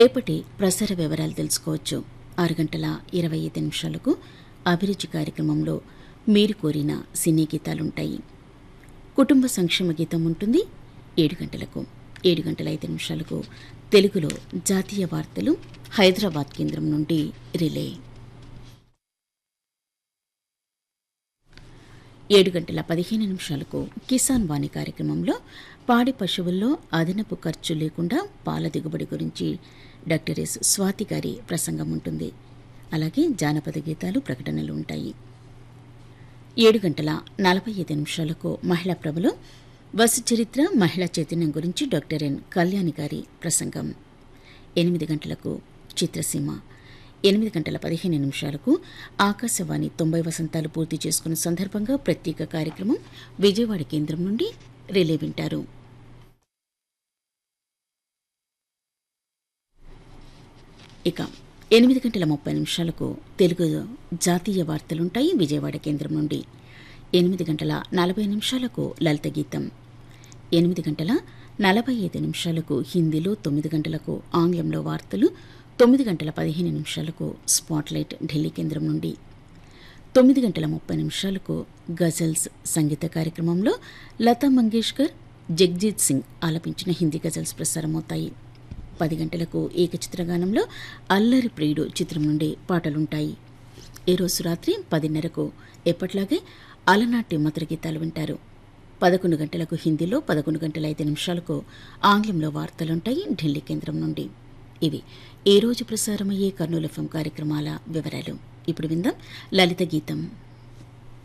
రేపటి ప్రసార వివరాలు తెలుసుకోవచ్చు ఆరు గంటల ఇరవై ఐదు నిమిషాలకు అభిరుచి కార్యక్రమంలో మీరు కోరిన సినీ గీతాలుంటాయి కుటుంబ సంక్షేమ గీతం ఉంటుంది ఏడు గంటలకు ఏడు గంటల ఐదు నిమిషాలకు తెలుగులో జాతీయ వార్తలు హైదరాబాద్ కేంద్రం నుండి రిలే ఏడు గంటల పదిహేను నిమిషాలకు కిసాన్ వాణి కార్యక్రమంలో పాడి పశువుల్లో అదనపు ఖర్చు లేకుండా పాల దిగుబడి గురించి డాక్టర్ ఎస్ స్వాతి గారి ప్రసంగం ఉంటుంది అలాగే జానపద గీతాలు ప్రకటనలు ఉంటాయి ఏడు గంటల నలభై ఐదు నిమిషాలకు మహిళా ప్రభలో వసు చరిత్ర మహిళా చైతన్యం గురించి డాక్టర్ ఎన్ కళ్యాణి గారి ప్రసంగం ఎనిమిది గంటలకు చిత్రసీమ ఎనిమిది గంటల పదిహేను నిమిషాలకు ఆకాశవాణి తొంభై వసంతాలు పూర్తి చేసుకున్న సందర్భంగా ప్రత్యేక కార్యక్రమం విజయవాడ కేంద్రం నుండి రిలే వింటారు ఇక ఎనిమిది గంటల ముప్పై నిమిషాలకు తెలుగు జాతీయ వార్తలుంటాయి విజయవాడ కేంద్రం నుండి ఎనిమిది గంటల నలభై నిమిషాలకు లలిత గీతం ఎనిమిది గంటల నలభై ఐదు నిమిషాలకు హిందీలో తొమ్మిది గంటలకు ఆంగ్లంలో వార్తలు తొమ్మిది గంటల పదిహేను నిమిషాలకు స్పాట్లైట్ ఢిల్లీ కేంద్రం నుండి తొమ్మిది గంటల ముప్పై నిమిషాలకు గజల్స్ సంగీత కార్యక్రమంలో లతా మంగేష్కర్ జగ్జీత్ సింగ్ ఆలపించిన హిందీ గజల్స్ ప్రసారమవుతాయి పది గంటలకు ఏకచిత్రగానంలో అల్లరి ప్రియుడు చిత్రం నుండి పాటలుంటాయి ఈ రోజు రాత్రి పదిన్నరకు ఎప్పట్లాగే అలనాటి మధుర గీతాలు వింటారు పదకొండు గంటలకు హిందీలో పదకొండు గంటల ఐదు నిమిషాలకు ఆంగ్లంలో వార్తలుంటాయి ఢిల్లీ కేంద్రం నుండి ఇవి ఈ రోజు ప్రసారమయ్యే కర్నూలు ఎఫ్ఎం కార్యక్రమాల వివరాలు ఇప్పుడు విందాం లలిత గీతం